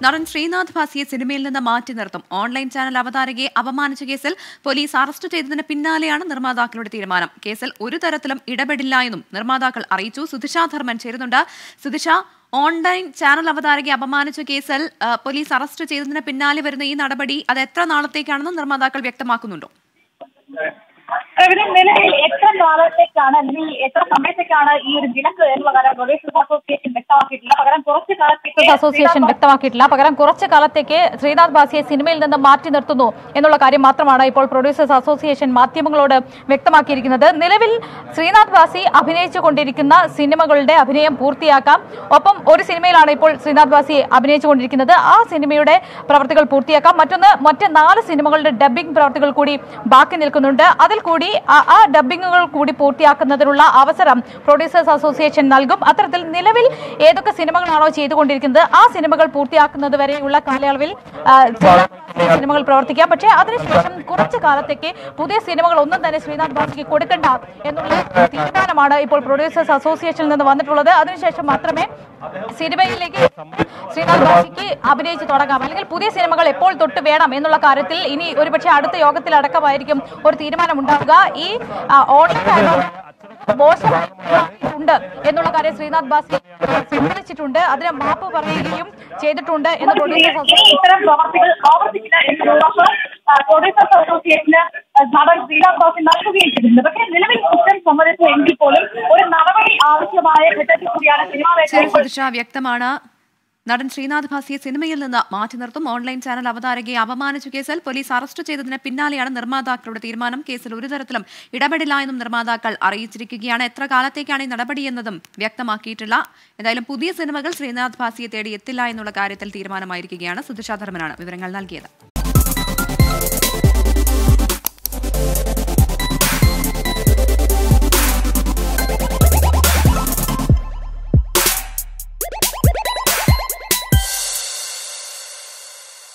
നടൻ ശ്രീനാഥ് ഭാസിയെ സിനിമയിൽ നിന്ന് മാറ്റി നിർത്തും ഓൺലൈൻ ചാനൽ അവതാരകയെ അപമാനിച്ച കേസിൽ പോലീസ് അറസ്റ്റ് ചെയ്തതിന് പിന്നാലെയാണ് നിർമ്മാതാക്കളുടെ തീരുമാനം കേസിൽ ഒരു തരത്തിലും ഇടപെടില്ല എന്നും നിർമ്മാതാക്കൾ അറിയിച്ചു സുധിഷ ധർമ്മൻ ചേരുന്നുണ്ട് സുധിഷ ഓൺലൈൻ ചാനൽ അവതാരകയെ അപമാനിച്ച കേസിൽ ആ, പോലീസ് അറസ്റ്റ് ചെയ്തതിന് പിന്നാലെ വരുന്ന ഈ നടപടി അത് എത്ര നാളത്തേക്കാണെന്ന് നിർമ്മാതാക്കൾ വ്യക്തമാക്കുന്നുണ്ടോ പ്രവീൺ നിലവിൽ എത്ര കാലത്തേക്കാണ് അല്ലെങ്കിൽ എത്ര സമയത്തേക്കാണ് ഈ ഒരു വിലക്ക് എന്നുള്ള കാര്യം പ്രൊഡ്യൂസേഴ്സ് അസോസിയേഷൻ വ്യക്തമാക്കിയിട്ടില്ല പകരം കുറച്ച് കാലത്തേക്ക് അസോസിയേഷൻ വ്യക്തമാക്കിയിട്ടില്ല പകരം കുറച്ച് കാലത്തേക്ക് ശ്രീനാഥ് ബാസിയെ സിനിമയിൽ നിന്ന് മാറ്റി നിർത്തുന്നു എന്നുള്ള കാര്യം മാത്രമാണ് ഇപ്പോൾ പ്രൊഡ്യൂസേഴ്സ് അസോസിയേഷൻ മാധ്യമങ്ങളോട് വ്യക്തമാക്കിയിരിക്കുന്നത് നിലവിൽ ശ്രീനാഥ് ബാസി അഭിനയിച്ചുകൊണ്ടിരിക്കുന്ന സിനിമകളുടെ അഭിനയം പൂർത്തിയാക്കാം ഒപ്പം ഒരു സിനിമയിലാണ് ഇപ്പോൾ ശ്രീനാഥ് ബാസി അഭിനയിച്ചുകൊണ്ടിരിക്കുന്നത് ആ സിനിമയുടെ പ്രവർത്തികൾ പൂർത്തിയാക്കാം മറ്റൊന്ന് മറ്റ് നാല് സിനിമകളുടെ ഡബ്ബിംഗ് പ്രവർത്തികൾ കൂടി ബാക്കി നിൽക്കുന്നുണ്ട് അതിൽ കൂടി ആ- ആ ഡബ്ബിങ്ങുകൾ കൂടി പൂർത്തിയാക്കുന്നതിനുള്ള അവസരം പ്രൊഡ്യൂസേഴ്സ് അസോസിയേഷൻ നൽകും അത്തരത്തിൽ നിലവിൽ ഏതൊക്കെ സിനിമകളാണോ ചെയ്തുകൊണ്ടിരിക്കുന്നത് ആ സിനിമകൾ പൂർത്തിയാക്കുന്നത് വരെയുള്ള കാലയളവിൽ ആ, ശ്രീനാഥ് സിനിമകൾ പ്രവർത്തിക്കാം പക്ഷേ അതിനുശേഷം കുറച്ചു കാലത്തേക്ക് പുതിയ സിനിമകൾ ഒന്നും തന്നെ ശ്രീനാഥ് ബാസിക്ക് കൊടുക്കണ്ട എന്നുള്ള തീരുമാനമാണ് ഇപ്പോൾ പ്രൊഡ്യൂസേഴ്സ് അസോസിയേഷനിൽ നിന്ന് വന്നിട്ടുള്ളത് അതിനുശേഷം മാത്രമേ സിനിമയിലേക്ക് ശ്രീനാഥ് ബാസിക്ക് അഭിനയിച്ച് തുടങ്ങാം അല്ലെങ്കിൽ പുതിയ സിനിമകൾ എപ്പോൾ തൊട്ട് വേണം എന്നുള്ള കാര്യത്തിൽ ഇനി ഒരുപക്ഷെ അടുത്ത യോഗത്തിൽ അടക്കമായിരിക്കും ഒരു തീരുമാനം ഉണ്ടാവുക ഈ ആ, ഓൺലൈൻ ആയതുകൊണ്ട് മോശമായിട്ടുണ്ട് എന്നുള്ള കാര്യം ശ്രീനാഥ് ബാസി സമ്മതിച്ചിട്ടുണ്ട് അതിന് മാപ്പ് പറയുകയും ചെയ്തിട്ടുണ്ട് എന്ന് പ്രൊഡ്യൂസേഴ്സ് അസോസിയേഷൻ ഇത്തരം പ്രവർത്തികൾ ആവർത്തിക്കില്ല എന്ന ഉറപ്പ് പ്രൊഡ്യൂസേഴ്സ് അസോസിയേഷന് നടൻ ശ്രീനാഥ് ബാസി നൽകുകയും ചെയ്തിട്ടുണ്ട് പക്ഷേ നിലവിൽ കുറ്റം സമ്മതിച്ചു എങ്കിൽ പോലും ഒരു നടപടി ആവശ്യമായ ഘട്ടത്തിൽ കൂടിയാണ് സിനിമാ ശരി മേഖല സുധിഷ വ്യക്തമാണ് നടൻ ശ്രീനാഥ് ഭാസിയെ സിനിമയിൽ നിന്ന് മാറ്റി നിർത്തും ഓൺലൈൻ ചാനൽ അവതാരകയെ അപമാനിച്ച കേസിൽ പോലീസ് അറസ്റ്റ് ചെയ്തതിന് പിന്നാലെയാണ് നിർമ്മാതാക്കളുടെ തീരുമാനം കേസിൽ ഒരു തരത്തിലും ഇടപെടില്ല എന്നും നിർമ്മാതാക്കൾ അറിയിച്ചിരിക്കുകയാണ് എത്ര കാലത്തേക്കാണ് ഈ നടപടി എന്നതും വ്യക്തമാക്കിയിട്ടില്ല എന്തായാലും പുതിയ സിനിമകൾ ശ്രീനാഥ് ഭാസിയെ തേടി എത്തില്ല എന്നുള്ള കാര്യത്തിൽ തീരുമാനമായിരിക്കുകയാണ് സുധിഷ ധർമ്മനാണ് വിവരങ്ങൾ നൽകിയത്